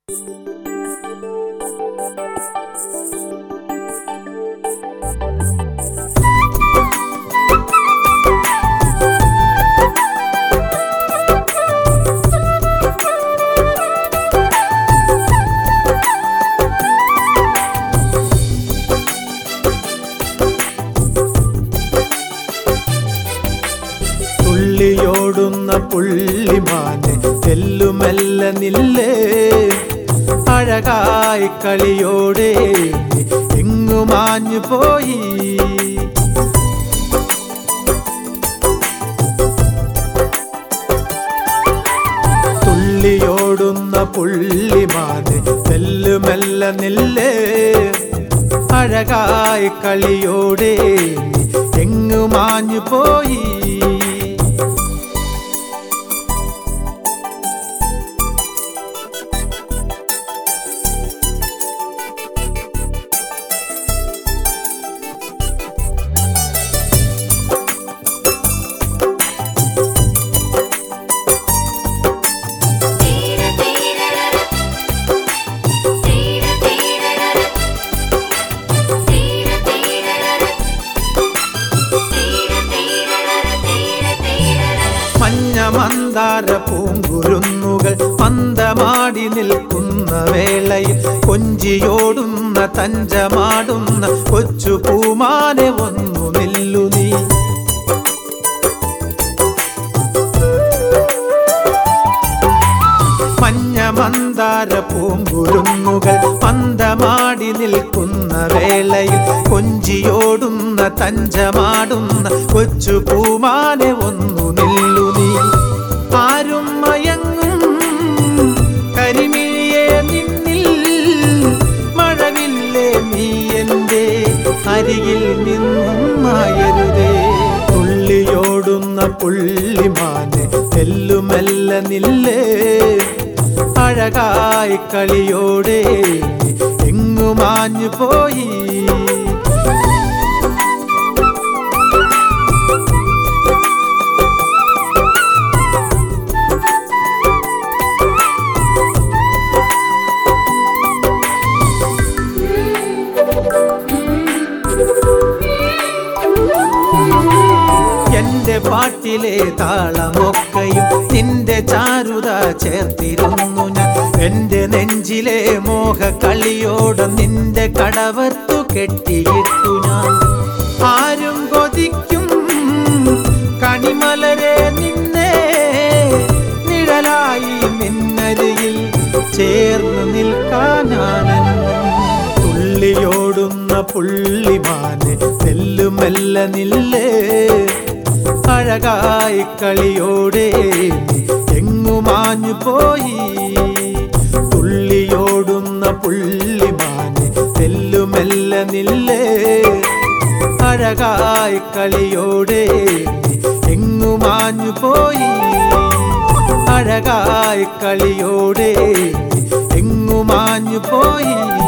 തുള്ളിയോടുന്ന പുള്ളിമാന് തെല്ലുമെല്ല നില്ലേ അഴകായി കളിയോടെ എങ്ങു മാഞ്ഞു പോയി തുള്ളിയോടുന്ന പുള്ളിമാന് തെല്ലുമെല്ല നില്ലേ അഴകായി കളിയോടെ എങ്ങു മാഞ്ഞു പോയി തീര തീരര തീര തീരര തീര തീരര തീര തീരര തീര തീരര മഞ്ഞ മന്ദാര പൂങ്കുരുന്നുകൾ മന്ദമാടി നിൽക്കുന്ന വേളയിൽ കൊഞ്ചിയോടുന്ന തഞ്ചമാടുന്ന കൊച്ചു പൂമാനെ ഒന്നു നില്ലു നീ മഞ്ഞ മന്ദാര പൂങ്കുരുന്നുകൾ മന്ദമാടി നിൽക്കുന്ന വേളയിൽ കൊഞ്ചിയോടുന്ന തഞ്ചമാടുന്ന കൊച്ചു പൂമാനെ ഒന്നു നില്ലു നീ ആരും മയങ്ങും കരിമിഴിയെ നിന്നിൽ മഴവില്ലേ നീ എൻ്റെ അരികിൽ നിന്നും മായരുതേ തുള്ളിയോടുന്ന പുള്ളിമാന് തെല്ലുമെല്ല നില്ലേ അഴകായി കളിയോടെ എങ്ങു മാഞ്ഞു പോയി എന്റെ പാട്ടിലെ താളമൊക്കെയും നിന്റെ ചാരുത ചേർത്തിരുന്നു ഞാൻ എന്റെ നെഞ്ചിലെ മോഹ കളിയോടെ നിന്റെ കടവത്തു കെട്ടിയിട്ടു ഞാൻ ആരും കൊതിക്കും കണിമലരെ നിന്നെ നിഴലായി നിന്നരികിൽ ചേർന്ന് നിൽക്കാനാണെന്നും തുള്ളിയോടുന്ന പുള്ളിമാന് തെല്ലുമെല്ല നില്ലേ അഴകായി കളിയോടെ എങ്ങു മാഞ്ഞു പോയി തുള്ളിയോടുന്ന പുള്ളിമാന് തെല്ലുമെല്ല നില്ലേ അഴകായി കളിയോടെ എങ്ങു മാഞ്ഞു പോയി അഴകായി കളിയോടെ എങ്ങു മാഞ്ഞു പോയി